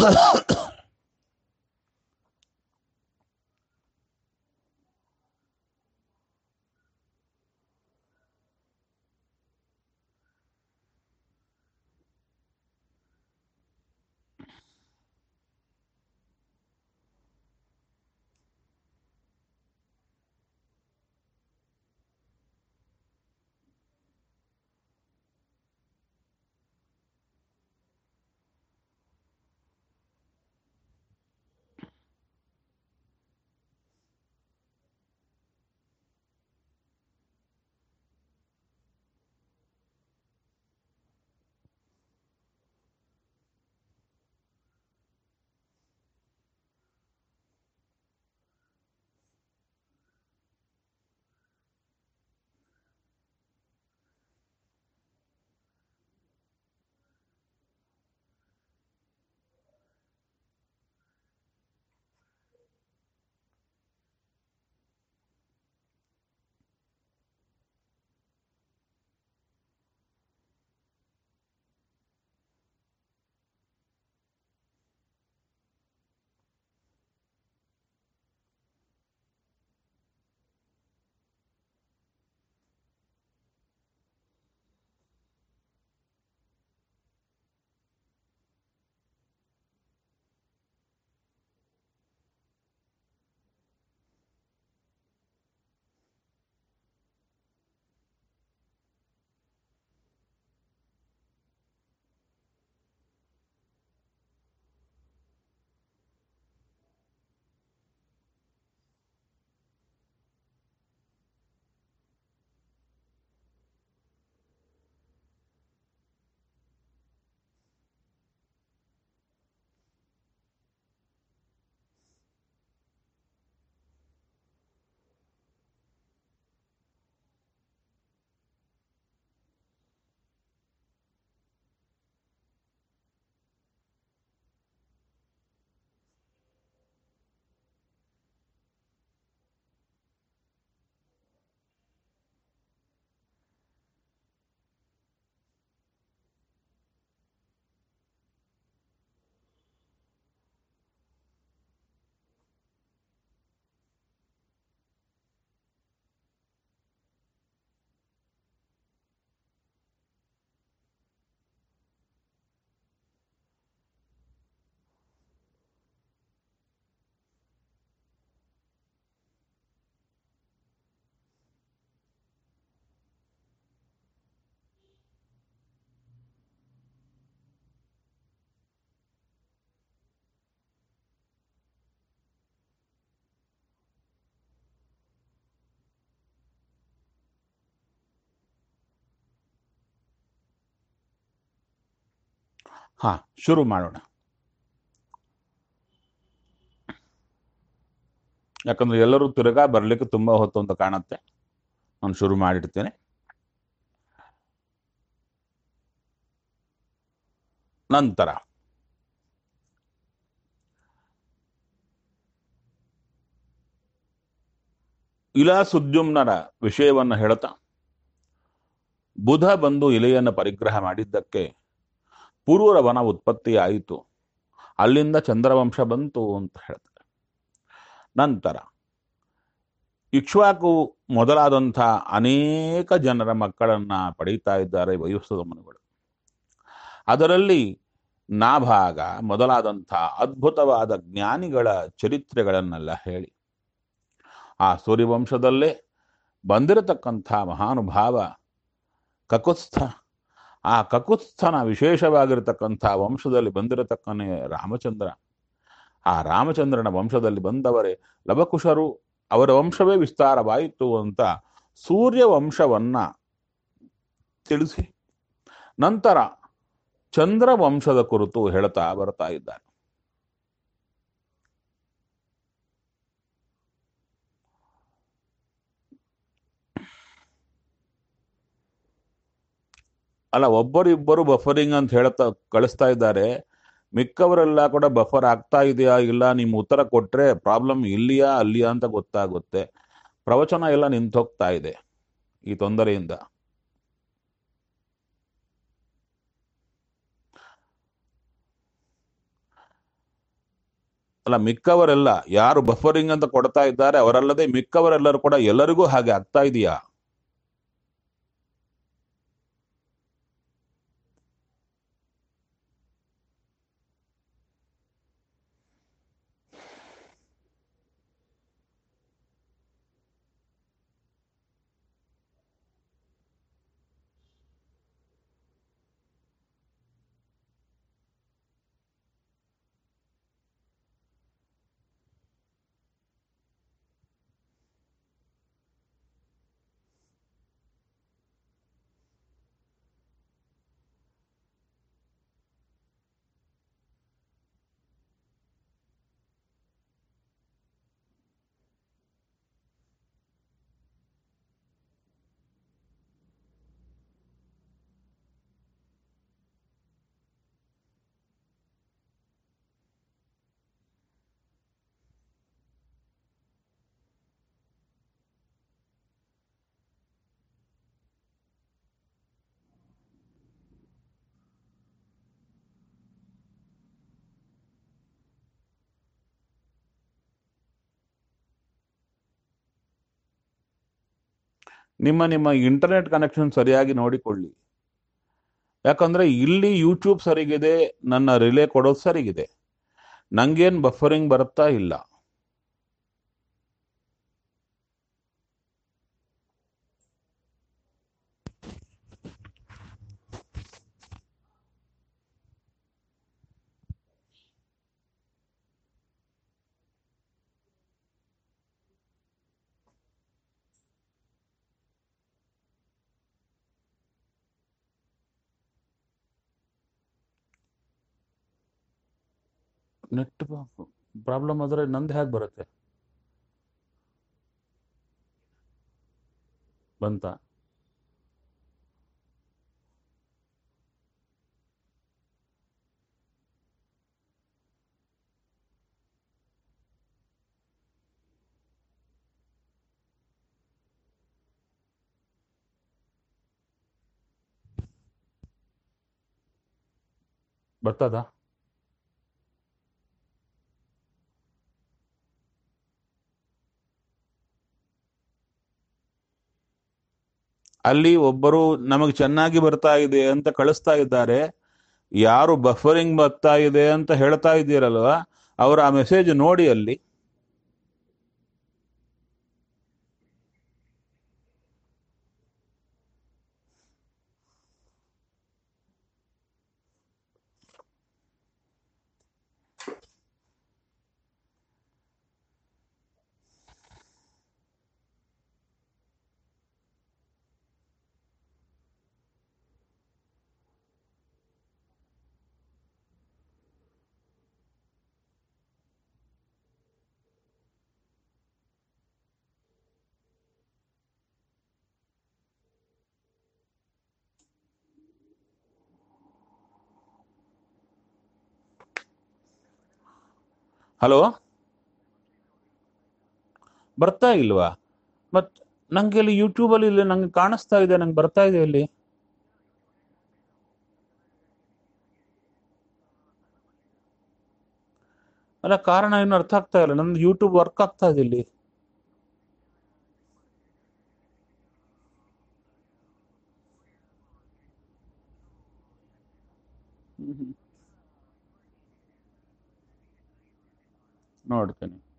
ಹಾ ಶುರು ಮಾಡೋಣ ಯಾಕಂದ್ರೆ ಎಲ್ಲರೂ ತಿರುಗಾ ಬರ್ಲಿಕ್ಕೆ ತುಂಬಾ ಹೊತ್ತು ಅಂತ ಕಾಣುತ್ತೆ ನಾನು ಶುರು ಮಾಡಿಡ್ತೇನೆ ನಂತರ ಇಲಾಸುದ್ಯುಮ್ನರ ವಿಷಯವನ್ನು ಹೇಳ್ತಾ ಬುಧ ಬಂದು ಇಲೆಯನ್ನು ಪರಿಗ್ರಹ ಮಾಡಿದ್ದಕ್ಕೆ ಪೂರ್ವರ ವನ ಉತ್ಪತ್ತಿ ಆಯಿತು ಅಲ್ಲಿಂದ ಚಂದ್ರವಂಶ ಬಂತು ಅಂತ ಹೇಳ್ತಾರೆ ನಂತರ ಇಕ್ಷ್ವಾಕು ಮೊದಲಾದಂಥ ಅನೇಕ ಜನರ ಮಕ್ಕಳನ್ನ ಪಡೀತಾ ಇದ್ದಾರೆ ವಯುಸ್ಸದ ಮನುಗಳು ಅದರಲ್ಲಿ ನಾಭಾಗ ಮೊದಲಾದಂಥ ಅದ್ಭುತವಾದ ಜ್ಞಾನಿಗಳ ಚರಿತ್ರೆಗಳನ್ನೆಲ್ಲ ಹೇಳಿ ಆ ಸೂರ್ಯವಂಶದಲ್ಲೇ ಬಂದಿರತಕ್ಕಂಥ ಮಹಾನುಭಾವ ಕಕುತ್ಸ್ಥ ಆ ಕಕುತ್ಸ್ಥನ ವಿಶೇಷವಾಗಿರತಕ್ಕಂಥ ವಂಶದಲ್ಲಿ ಬಂದಿರತಕ್ಕನೇ ರಾಮಚಂದ್ರ ಆ ರಾಮಚಂದ್ರನ ವಂಶದಲ್ಲಿ ಬಂದವರೇ ಲವಕುಶರು ಅವರ ವಂಶವೇ ವಿಸ್ತಾರವಾಯಿತು ಅಂತ ಸೂರ್ಯ ವಂಶವನ್ನ ತಿಳಿಸಿ ನಂತರ ಚಂದ್ರ ವಂಶದ ಕುರಿತು ಹೇಳ್ತಾ ಬರ್ತಾ ಇದ್ದಾರೆ ಅಲ್ಲ ಒಬ್ಬರಿಬ್ಬರು ಬಫರಿಂಗ್ ಅಂತ ಹೇಳ್ತಾ ಕಳಿಸ್ತಾ ಇದ್ದಾರೆ ಮಿಕ್ಕವರೆಲ್ಲ ಕೂಡ ಬಫರ್ ಆಗ್ತಾ ಇದೆಯಾ ಇಲ್ಲ ನಿಮ್ಮ ಉತ್ತರ ಕೊಟ್ರೆ ಪ್ರಾಬ್ಲಮ್ ಇಲ್ಲಿಯಾ ಅಲ್ಲಿಯಾ ಅಂತ ಗೊತ್ತಾಗುತ್ತೆ ಪ್ರವಚನ ಎಲ್ಲ ನಿಂತೋಗ್ತಾ ಇದೆ ಈ ತೊಂದರೆಯಿಂದ ಅಲ್ಲ ಮಿಕ್ಕವರೆಲ್ಲ ಯಾರು ಬಫರಿಂಗ್ ಅಂತ ಕೊಡ್ತಾ ಇದ್ದಾರೆ ಅವರಲ್ಲದೆ ಮಿಕ್ಕವರೆಲ್ಲರೂ ಕೂಡ ಎಲ್ಲರಿಗೂ ಹಾಗೆ ಆಗ್ತಾ ಇದೆಯಾ ನಿಮ್ಮ ನಿಮ್ಮ ಇಂಟರ್ನೆಟ್ ಕನೆಕ್ಷನ್ ಸರಿಯಾಗಿ ನೋಡಿಕೊಳ್ಳಿ ಯಾಕಂದ್ರೆ ಇಲ್ಲಿ ಯೂಟ್ಯೂಬ್ ಸರಿಗಿದೆ ನನ್ನ ರಿಲೇ ಕೊಡೋದು ಸರಿಗಿದೆ ನಂಗೇನ್ ಬಫರಿಂಗ್ ಬರುತ್ತಾ ಇಲ್ಲ ನೆಟ್ ಪ್ರಾಬ್ಲಮ್ ಆದ್ರೆ ನಂದು ಹೇಗೆ ಬರುತ್ತೆ ಬಂತ ಬರ್ತದ ಅಲ್ಲಿ ಒಬ್ಬರು ನಮಗೆ ಚೆನ್ನಾಗಿ ಬರ್ತಾ ಇದೆ ಅಂತ ಕಳಿಸ್ತಾ ಇದ್ದಾರೆ ಯಾರು ಬಫರಿಂಗ್ ಬರ್ತಾ ಇದೆ ಅಂತ ಹೇಳ್ತಾ ಇದ್ದೀರಲ್ವಾ ಅವರು ಆ ಮೆಸೇಜ್ ನೋಡಿ ಅಲ್ಲಿ ಹಲೋ ಬರ್ತಾ ಇಲ್ವಾ ಮತ್ ನಂಗೆ ಇಲ್ಲಿ ಯೂಟ್ಯೂಬ್ ಅಲ್ಲಿ ಇಲ್ಲಿ ನಂಗೆ ಕಾಣಿಸ್ತಾ ಇದೆ ನಂಗೆ ಬರ್ತಾ ಇದೆ ಇಲ್ಲಿ ಅಲ್ಲ ಕಾರಣ ಏನು ಅರ್ಥ ಆಗ್ತಾ ಇಲ್ಲ ನಂದು ಯೂಟ್ಯೂಬ್ ವರ್ಕ್ ಆಗ್ತಾ ಇದೆ ಇಲ್ಲಿ ಹ್ಮ್ ಹ್ಮ್. ನೋಡ್ತೇನೆ